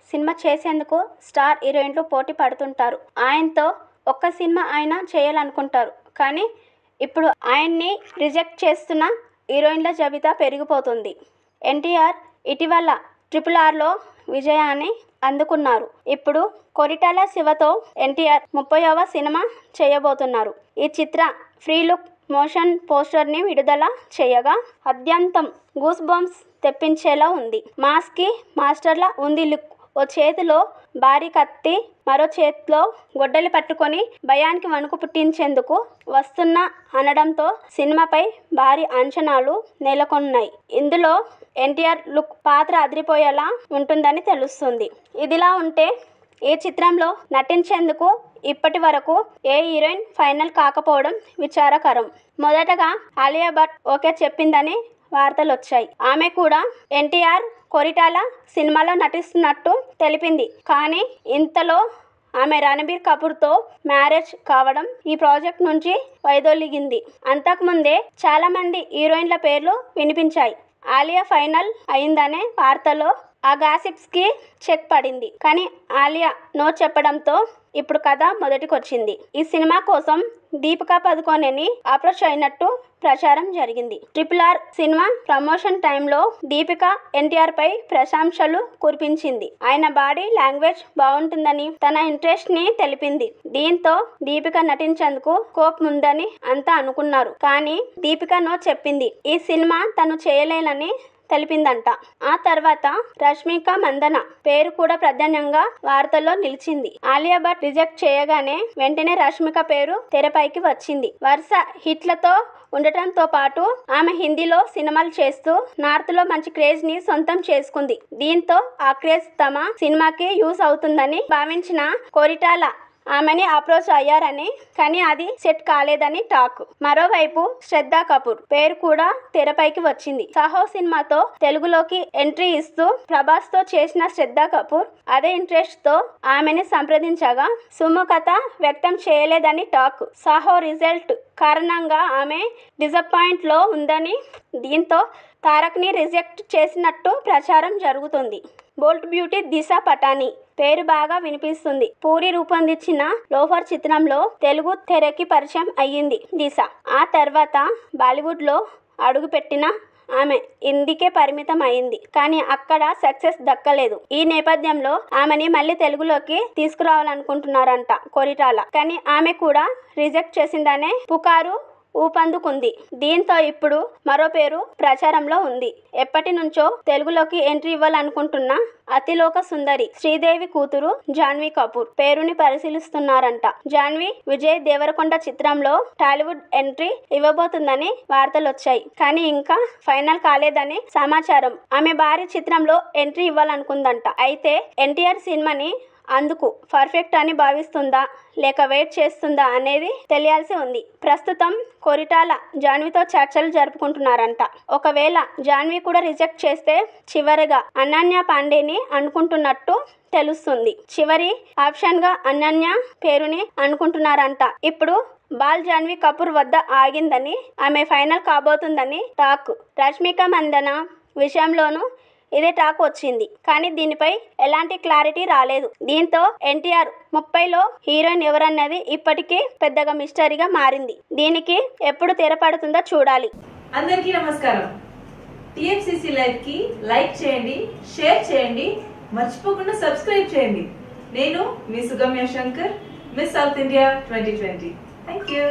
cinema చేసేందుకు star హీరోయిన్లు పోటీ పడుతుంటారు ఆయనతో ఒక్క సినిమా ఆయన చేయాలనుకుంటారు కానీ ఇప్పుడు ఆయన్ని రిజెక్ట్ చేస్తున్న హీరోయిన్ల జాబితా పెరిగిపోతుంది ఎన్టీఆర్ ఇటీవల ట్రిపుల్ ఆర్లో విజయాన్ని అందుకున్నారు ఇప్పుడు కొరిటాల శివతో ఎన్టీఆర్ ముప్పైవ సినిమా చేయబోతున్నారు ఈ చిత్ర ఫ్రీ లుక్ మోషన్ పోస్టర్ని విడుదల చేయగా అత్యంతం గూస్ బంప్స్ తెప్పించేలా ఉంది మాస్కి మాస్టర్లా ఉంది లుక్ ఓ చేతిలో భారీ కత్తి మరో చేతిలో గొడ్డలి పట్టుకొని భయానికి వణుకు పుట్టించేందుకు వస్తున్న అనడంతో సినిమాపై భారీ అంచనాలు నెలకొన్నాయి ఇందులో ఎన్టీఆర్ లుక్ పాత్ర అదిరిపోయేలా ఉంటుందని తెలుస్తుంది ఇదిలా ఉంటే ఈ చిత్రంలో నటించేందుకు ఇప్పటి వరకు ఏ హీరోయిన్ ఫైనల్ కాకపోవడం విచారకరం మొదటగా ఆలియా భట్ ఓకే చెప్పిందని వార్తలు వచ్చాయి ఆమె కూడా ఎన్టీఆర్ కొరిటాల సినిమాలో నటిస్తున్నట్టు తెలిపింది కానీ ఇంతలో ఆమె రణబీర్ కపూర్తో మ్యారేజ్ కావడం ఈ ప్రాజెక్ట్ నుంచి వైదొలిగింది అంతకుముందే చాలా మంది హీరోయిన్ల పేర్లు వినిపించాయి ఆలియా ఫైనల్ అయిందనే వార్తలో ఆ గాసిప్స్కి చెక్ పడింది కానీ ఆలియా నో చెప్పడంతో ఇప్పుడు కథ మొదటికొచ్చింది ఈ సినిమా కోసం దీపికా పదుకోనేని అప్రోచ్ అయినట్టు ప్రచారం జరిగింది ట్రిపుల్ ఆర్ సినిమా ప్రమోషన్ టైంలో దీపిక ఎన్టీఆర్ పై ప్రశంసలు కురిపించింది ఆయన బాడీ లాంగ్వేజ్ బాగుంటుందని తన ఇంట్రెస్ట్ ని తెలిపింది దీంతో దీపిక నటించేందుకు కోప్ ఉందని అంతా అనుకున్నారు కానీ దీపిక నో చెప్పింది ఈ సినిమా తను చేయలేనని తెలిపిందంట ఆ తర్వాత రష్మిక మందన పేరు కూడా ప్రాధాన్యంగా వార్తల్లో నిలిచింది ఆలియా భట్ రిజెక్ట్ చేయగానే వెంటనే రష్మిక పేరు తెరపైకి వచ్చింది వరుస హిట్లతో ఉండటంతో పాటు ఆమె హిందీలో సినిమాలు చేస్తూ నార్త్ లో మంచి క్రేజ్ ని సొంతం చేసుకుంది దీంతో ఆ క్రేజ్ తమ సినిమాకి యూస్ అవుతుందని భావించిన కోరిటాల ఆమెని అప్రోచ్ అయ్యారని కానీ అది సెట్ కాలేదని టాక్ మరోవైపు శ్రద్ధా కపూర్ పేరు కూడా తెరపైకి వచ్చింది సాహో సినిమాతో తెలుగులోకి ఎంట్రీ ఇస్తూ ప్రభాస్ తో చేసిన శ్రద్ధా కపూర్ అదే ఇంట్రెస్ట్ తో ఆమెని సంప్రదించగా సుముఖత వ్యక్తం చేయలేదని టాక్ సాహో రిజల్ట్ కారణంగా ఆమె డిసప్పాయింట్ లో ఉందని దీంతో తారక్ని రిజెక్ట్ చేసినట్టు ప్రచారం జరుగుతుంది బోల్ట్ బ్యూటీ దిశ పటాని పేరు బాగా వినిపిస్తుంది పూరి రూపొందించిన లోఫర్ చిత్రంలో తెలుగు తెరకి పరిచయం అయ్యింది దిశ ఆ తర్వాత బాలీవుడ్ లో అడుగుపెట్టిన ఆమె హిందీకే పరిమితం అయింది కానీ అక్కడ సక్సెస్ దక్కలేదు ఈ నేపథ్యంలో ఆమెని మళ్ళీ తెలుగులోకి తీసుకురావాలనుకుంటున్నారంట కొరిటాల కానీ ఆమె కూడా రిజెక్ట్ చేసిందనే పుకారు ఊపందుకుంది దీంతో ఇప్పుడు మరో పేరు ప్రచారంలో ఉంది ఎప్పటి నుంచో తెలుగులోకి ఎంట్రీ ఇవ్వాలనుకుంటున్న అతిలోక సుందరి శ్రీదేవి కూతురు జాన్వీ కపూర్ పేరుని పరిశీలిస్తున్నారంట జాన్వీ విజయ్ దేవరకొండ చిత్రంలో టాలీవుడ్ ఎంట్రీ ఇవ్వబోతుందని వార్తలు వచ్చాయి కానీ ఇంకా ఫైనల్ కాలేదని సమాచారం ఆమె భారీ చిత్రంలో ఎంట్రీ ఇవ్వాలనుకుందంట అయితే ఎన్టీఆర్ సినిమాని అందుకు పర్ఫెక్ట్ అని భావిస్తుందా లేక వెయిట్ చేస్తుందా అనేది తెలియాల్సి ఉంది ప్రస్తుతం కొరిటాల జాన్వీతో చర్చలు జరుపుకుంటున్నారంట ఒకవేళ జాన్వీ కూడా రిజెక్ట్ చేస్తే చివరిగా అనన్య పాండేని అనుకుంటున్నట్టు తెలుస్తుంది చివరి ఆప్షన్ గా అనన్య పేరుని అనుకుంటున్నారంట ఇప్పుడు బాల్ జాన్వీ కపూర్ వద్ద ఆగిందని ఆమె ఫైనల్ కాబోతుందని టాక్ రష్మిక మందన విషయంలోనూ ఇదే టాక్ వచ్చింది కానీ దీనిపై ఎలాంటి క్లారిటీ రాలేదు దీంతో ఎన్టీఆర్ ముప్పైలో హీరోయిన్ ఎవరన్నది ఇప్పటికీ పెద్దగా మిస్టరీగా మారింది దీనికి ఎప్పుడు తెరపడుతుందో చూడాలి అందరికీ నమస్కారం టిఎఫ్సిసి లైవ్ కి లైక్ చేయండి షేర్ చేయండి మర్చిపోకుండా సబ్స్క్రైబ్ చేయండి నేను మీ Sugamya Shankar miss south India twenty twenty thank you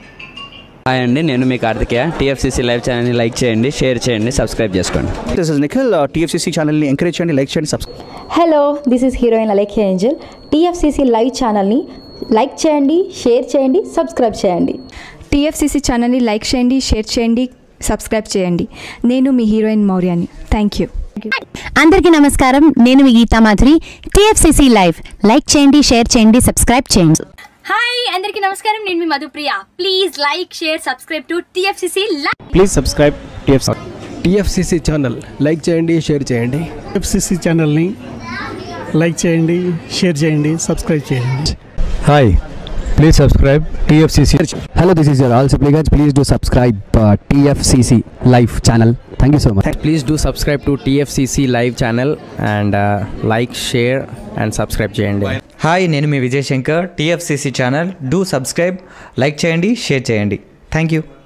hi అండి నేను మీ కార్తికేయ టీఎఫ్సీసీ లైవ్ ఛానల్ని లైక్ చేయండి షేర్ చేయండి సబ్స్క్రైబ్ చేసుకోండి దిస్ ఇస్ నిఖిల్ టీఎఫ్సీసీ ఛానల్ని ఎంకరేజ్ చేయండి లైక్ చేయండి subscribe hello this is heroine Alekhya angel TFCC live ఛానల్ని లైక్ చేయండి షేర్ చేయండి సబ్స్క్రైబ్ చేయండి టీఎఫ్సీసీ ఛానల్ని లైక్ చేయండి షేర్ చేయండి సబ్స్క్రైబ్ చేయండి నేను మీ హీరోయిన్ మౌర్యాని థ్యాంక్ యూ అందరికీ నమస్కారం నేను మీ Geetha Madhuri TFCC live like చేయండి షేర్ చేయండి సబ్స్క్రైబ్ చేయండి హాయ్ అందరికీ నమస్కారం నేను మీ Madhupriya please like share subscribe to TFCC please subscribe TFC TFCC channel like చేయండి షేర్ చేయండి ఎఫ్సిసి ఛానల్ని లైక్ చేయండి షేర్ చేయండి సబ్స్క్రైబ్ చేయండి hi please subscribe TFCC hello this is యర్ ఆల్ సిప్లీ guys please do subscribe TFCC live channel thank you so much please do subscribe to TFCC live channel and like share and subscribe చేయండి hi నేను మీ Vijay Shankar TFCC channel do subscribe like చేయండి share చేయండి thank you